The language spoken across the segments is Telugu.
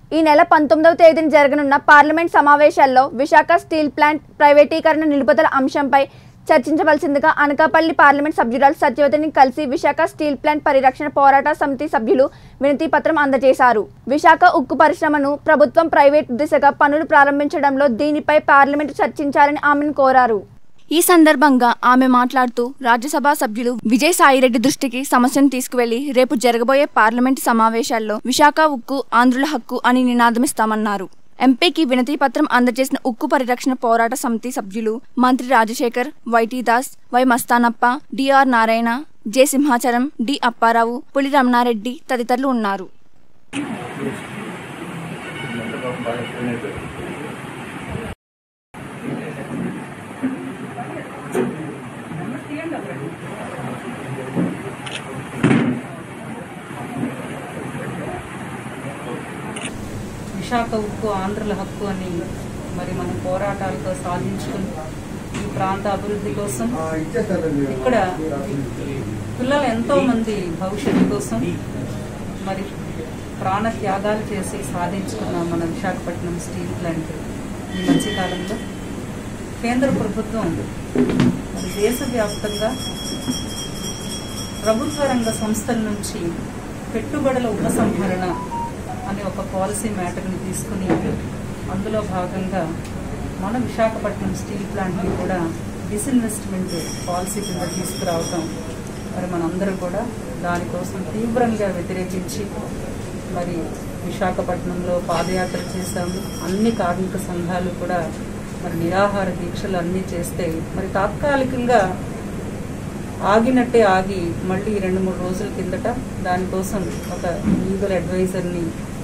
ఈ నెల పంతొమ్మిదవ తేదీన జరగనున్న పార్లమెంట్ సమావేశాల్లో విశాఖ స్టీల్ ప్లాంట్ ప్రైవేటీకరణ నిలుపుదల అంశంపై చర్చించవలసిందిగా అనకాపల్లి పార్లమెంట్ సభ్యురాలు సత్యవతిని కలిసి విశాఖ స్టీల్ ప్లాంట్ పరిరక్షణ పోరాట సమితి సభ్యులు వినతి పత్రం అందజేశారు విశాఖ ఉక్కు పరిశ్రమను ప్రభుత్వం ప్రైవేట్ దిశగా పనులు ప్రారంభించడంలో దీనిపై పార్లమెంటు చర్చించాలని ఆమెను కోరారు ఈ సందర్భంగా ఆమె మాట్లాడుతూ రాజ్యసభ సభ్యులు విజయసాయిరెడ్డి దృష్టికి సమస్యను తీసుకువెళ్లి రేపు జరగబోయే పార్లమెంటు సమావేశాల్లో విశాఖ ఉక్కు ఆంధ్రుల హక్కు అని నినాదమిస్తామన్నారు ఎంపీకి వినతి పత్రం అందజేసిన ఉక్కు పరిరక్షణ పోరాట సమితి సభ్యులు మంత్రి Rajasekhar YT Das Y Mastanappa DR Narayana J Simhachalam D Apparao Puli Ramanareddy తదితరులు ఉన్నారు విశాఖ ఉక్కు ఆంధ్రుల హక్కు అని మరి మన పోరాటాలతో సాధించుకుని ఈ ప్రాంత అభివృద్ధి కోసం ఇక్కడ పిల్లలు ఎంతో మంది భవిష్యత్తు కోసం మరి ప్రాణ త్యాగాలు చేసి సాధించుకున్న మన విశాఖపట్నం స్టీల్ ప్లాంట్ ఈ మధ్యకాలంలో కేంద్ర ప్రభుత్వం మరి దేశవ్యాప్తంగా ప్రభుత్వ రంగ సంస్థల నుంచి పెట్టుబడుల ఉపసంహరణ అనే ఒక పాలసీ మ్యాటర్ని తీసుకుని అందులో భాగంగా మన విశాఖపట్నం స్టీల్ ప్లాంట్ని కూడా డిస్ఇన్వెస్ట్మెంట్ పాలసీ కింద తీసుకురావటం మరి మనందరం కూడా దానికోసం తీవ్రంగా వ్యతిరేకించి మరి విశాఖపట్నంలో పాదయాత్ర చేశాము అన్ని కార్మిక సంఘాలు కూడా మరి నిరాహార దీక్షలు అన్నీ చేస్తే మరి తాత్కాలికంగా ఆగినట్టే ఆగి మళ్ళీ రెండు మూడు రోజుల కిందట దానికోసం ఒక లీగల్ అడ్వైజర్ని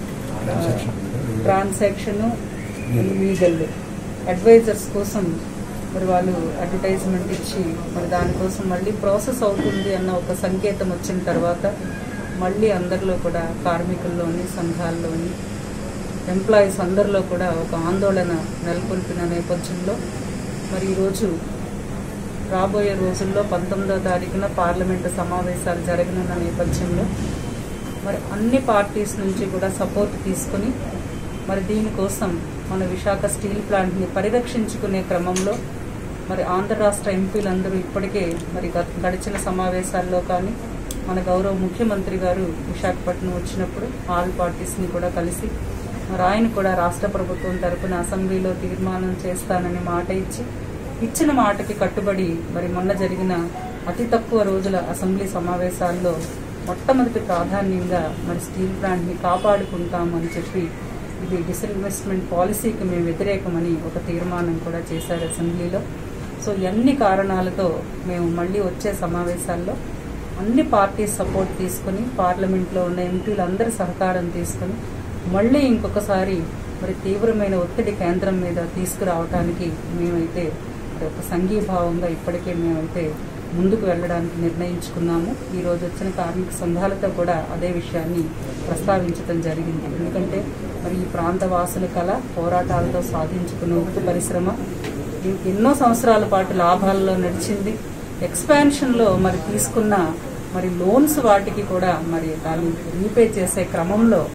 ట్రాన్సాక్షన్ లీగల్ అడ్వైజర్స్ కోసం మరి వాళ్ళు అడ్వర్టైజ్మెంట్ ఇచ్చి మరి దానికోసం మళ్ళీ ప్రాసెస్ అవుతుంది అన్న ఒక సంకేతం వచ్చిన తర్వాత మళ్ళీ అందరిలో కూడా కార్మికుల్లోని సంఘాల్లోని ఎంప్లాయీస్ అందరిలో కూడా ఒక ఆందోళన నెలకొల్పిన నేపథ్యంలో మరి ఈరోజు రాబోయే రోజుల్లో పంతొమ్మిదవ తారీఖున పార్లమెంటు సమావేశాలు జరగనున్న నేపథ్యంలో మరి అన్ని పార్టీస్ నుంచి కూడా సపోర్ట్ తీసుకుని మరి దీనికోసం మన విశాఖ స్టీల్ ప్లాంట్ని పరిరక్షించుకునే క్రమంలో మరి ఆంధ్ర రాష్ట్ర ఎంపీలందరూ ఇప్పటికే మరి గత- గడిచిన సమావేశాల్లో కానీ మన గౌరవ ముఖ్యమంత్రి గారు విశాఖపట్నం వచ్చినప్పుడు ఆల్ పార్టీస్ని కూడా కలిసి మరి ఆయన కూడా రాష్ట్ర ప్రభుత్వం తరపున అసెంబ్లీలో తీర్మానం చేస్తానని మాట ఇచ్చి ఇచ్చిన మాటకి కట్టుబడి మరి మొన్న జరిగిన అతి తక్కువ రోజుల అసెంబ్లీ సమావేశాల్లో మొట్టమొదటి ప్రాధాన్యంగా మరి స్టీల్ ప్లాంట్ని కాపాడుకుంటామని చెప్పి ఇది డిస్ఇన్వెస్ట్మెంట్ పాలసీకి మేము వ్యతిరేకమని ఒక తీర్మానం కూడా చేశారు అసెంబ్లీలో సో ఎన్ని కారణాలతో మేము మళ్ళీ వచ్చే సమావేశాల్లో అన్ని పార్టీస్ సపోర్ట్ తీసుకుని పార్లమెంట్లో ఉన్న ఎంపీలందరి సహకారం తీసుకుని మళ్ళీ ఇంకొకసారి మరి తీవ్రమైన ఒత్తిడి కేంద్రం మీద తీసుకురావడానికి మేమైతే మరి ఒక సంఘీభావంగా ఇప్పటికే మేమైతే ముందుకు వెళ్ళడానికి నిర్ణయించుకున్నాము ఈ రోజు వచ్చిన కార్మిక సంఘాలతో కూడా అదే విషయాన్ని ప్రస్తావించడం జరిగింది ఎందుకంటే మరి ఈ ప్రాంత వాసుల కళ పోరాటాలతో సాధించుకున్న ఉక్కు పరిశ్రమ ఎ- ఎన్నో సంవత్సరాల పాటు లాభాల్లో నడిచింది ఎక్స్పాన్షన్లో మరి తీసుకున్న మరి లోన్స్ వాటికి కూడా మరి దాన్ని రీపే చేసే క్రమంలో